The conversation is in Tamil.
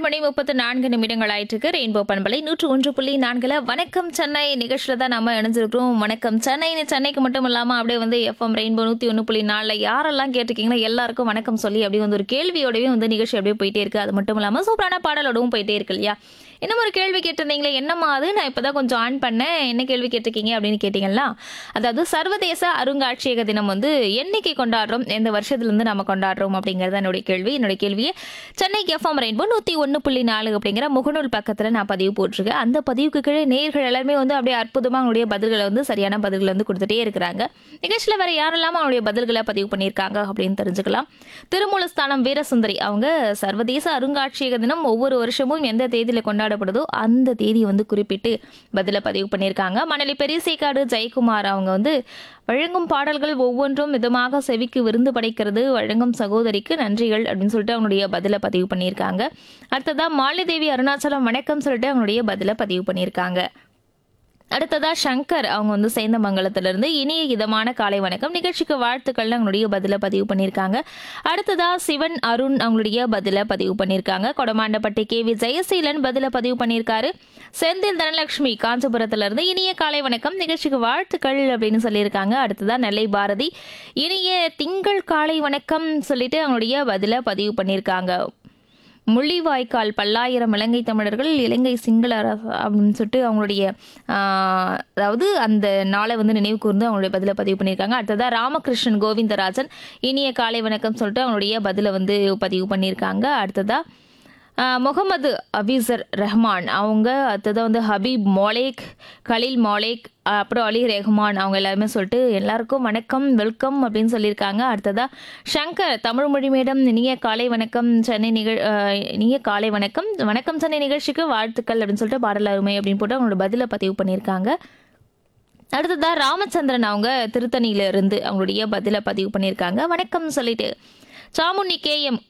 மணி முப்பத்து நான்கு நிமிடங்கள் ஆயிட்டிருக்கு ரெயின்போ பண்பலை நூற்று ஒன்று புள்ளி நான்குல வணக்கம் சென்னை நிகழ்ச்சியில் தான் நம்ம இணைஞ்சிருக்கிறோம் வணக்கம் சென்னை சென்னைக்கு மட்டும் இல்லாமல் அப்படியே வந்து எஃப்எம் ரெயின்போ நூற்றி ஒன்று புள்ளி நாலில் யாரெல்லாம் கேட்டிருக்கீங்களோ எல்லாருக்கும் வணக்கம் சொல்லி அப்படியே வந்து ஒரு கேள்வியோடவே வந்து நிகழ்ச்சி அப்படியே போயிட்டே இருக்கு அது மட்டும் இல்லாமல் சூப்பரான பாடலோடவும் போயிட்டே இருக்கு இல்லையா இன்னும் ஒரு கேள்வி கேட்டிருந்தீங்களே என்னம்மா அது நான் இப்போ தான் கொஞ்சம் ஆன் பண்ணேன் என்ன கேள்வி கேட்டிருக்கீங்க அப்படின்னு கேட்டிங்கன்னா அதாவது சர்வதேச அருங்காட்சியக தினம் வந்து என்னைக்கு கொண்டாடுறோம் எந்த வருஷத்துலேருந்து நம்ம கொண்டாடுறோம் அப்படிங்கிறது என்னுடைய கேள்வி என்னுடைய கேள்வியை சென்னை எஃப்எம் ரெயின்போ நூற்றி ஒன்று புள்ளி நாலு அப்படிங்கிற முகநூல் பக்கத்தில் நான் பதிவு போட்டிருக்கேன் அந்த பதிவுக்கு கீழே நேயர்கள் எல்லாருமே வந்து அப்படியே அற்புதமாக அவங்களுடைய பதில்களை வந்து சரியான பதில்களை வந்து கொடுத்துட்டே இருக்கிறாங்க நிகழ்ச்சியில் வேற யாரெல்லாம் அவங்களுடைய பதில்களை பதிவு பண்ணியிருக்காங்க அப்படின்னு தெரிஞ்சுக்கலாம் திருமூலஸ்தானம் வீரசுந்தரி அவங்க சர்வதேச அருங்காட்சியக தினம் ஒவ்வொரு வருஷமும் எந்த தேதியில் கொண்டாடப்படுதோ அந்த தேதியை வந்து குறிப்பிட்டு பதிலை பதிவு பண்ணியிருக்காங்க மணலி பெரியசேக்காடு ஜெயக்குமார் அவங்க வந்து வழங்கும் பாடல்கள் ஒவ்வொன்றும் விதமாக செவிக்கு விருந்து படைக்கிறது வழங்கும் சகோதரிக்கு நன்றிகள் அப்படின்னு சொல்லிட்டு அவங்களுடைய பதிலை பதிவு பண்ணியிருக்காங்க அடுத்ததா மாலிதேவி அருணாச்சலம் வணக்கம் சொல்லிட்டு அவங்களுடைய பதிலை பதிவு பண்ணியிருக்காங்க அடுத்ததா சங்கர் அவங்க வந்து சேந்தமங்கலத்திலிருந்து இனிய இதமான காலை வணக்கம் நிகழ்ச்சிக்கு வாழ்த்துக்கள் அவங்களுடைய பதில பதிவு பண்ணியிருக்காங்க அடுத்ததா சிவன் அருண் அவங்களுடைய பதில பதிவு பண்ணியிருக்காங்க கொடமாண்டப்பட்டி கே வி ஜெயசீலன் பதில பதிவு பண்ணியிருக்காரு செந்தில் தனலட்சுமி காஞ்சிபுரத்திலிருந்து இனிய காலை வணக்கம் நிகழ்ச்சிக்கு வாழ்த்துக்கள் அப்படின்னு சொல்லியிருக்காங்க அடுத்ததா நெல்லை பாரதி இனிய திங்கள் காலை வணக்கம் சொல்லிட்டு அவங்களுடைய பதில பதிவு பண்ணியிருக்காங்க முள்ளிவாய்க்கால் பல்லாயிரம் இலங்கை தமிழர்கள் இலங்கை சிங்கள அரசு அப்படின்னு சொல்லிட்டு அவங்களுடைய ஆஹ், அதாவது அந்த நாளை வந்து நினைவு கூர்ந்து அவங்களுடைய பதிலை பதிவு பண்ணியிருக்காங்க அடுத்ததாக ராமகிருஷ்ணன் கோவிந்தராஜன் இனிய காலை வணக்கம் சொல்லிட்டு அவங்களுடைய பதிலை வந்து பதிவு பண்ணியிருக்காங்க அடுத்ததாக ஆஹ் முகமது அபீசர் ரஹ்மான் அவங்க அடுத்தது வந்து ஹபீப் மோலேக் கலீல் மோலேக் ஆஹ் அப்புறம் அலி ரெஹ்மான் அவங்க எல்லாருமே சொல்லிட்டு எல்லாருக்கும் வணக்கம் வெல்கம் அப்படின்னு சொல்லியிருக்காங்க அடுத்ததா சங்கர் தமிழ் மொழி மேடம் இனிய காலை வணக்கம் சென்னை நிகழ் ஆஹ் இனிய காலை வணக்கம் வணக்கம் சென்னை நிகழ்ச்சிக்கு வாழ்த்துக்கள் அப்படின்னு சொல்லிட்டு பாடல் அருமை அப்படின்னு போட்டு அவங்களோட பதிலை பதிவு பண்ணியிருக்காங்க அடுத்ததா ராமச்சந்திரன் அவங்க திருத்தணியில இருந்து அவங்களுடைய பதிலை பதிவு பண்ணியிருக்காங்க வணக்கம் சொல்லிட்டு சாமுண்ணி கே எம்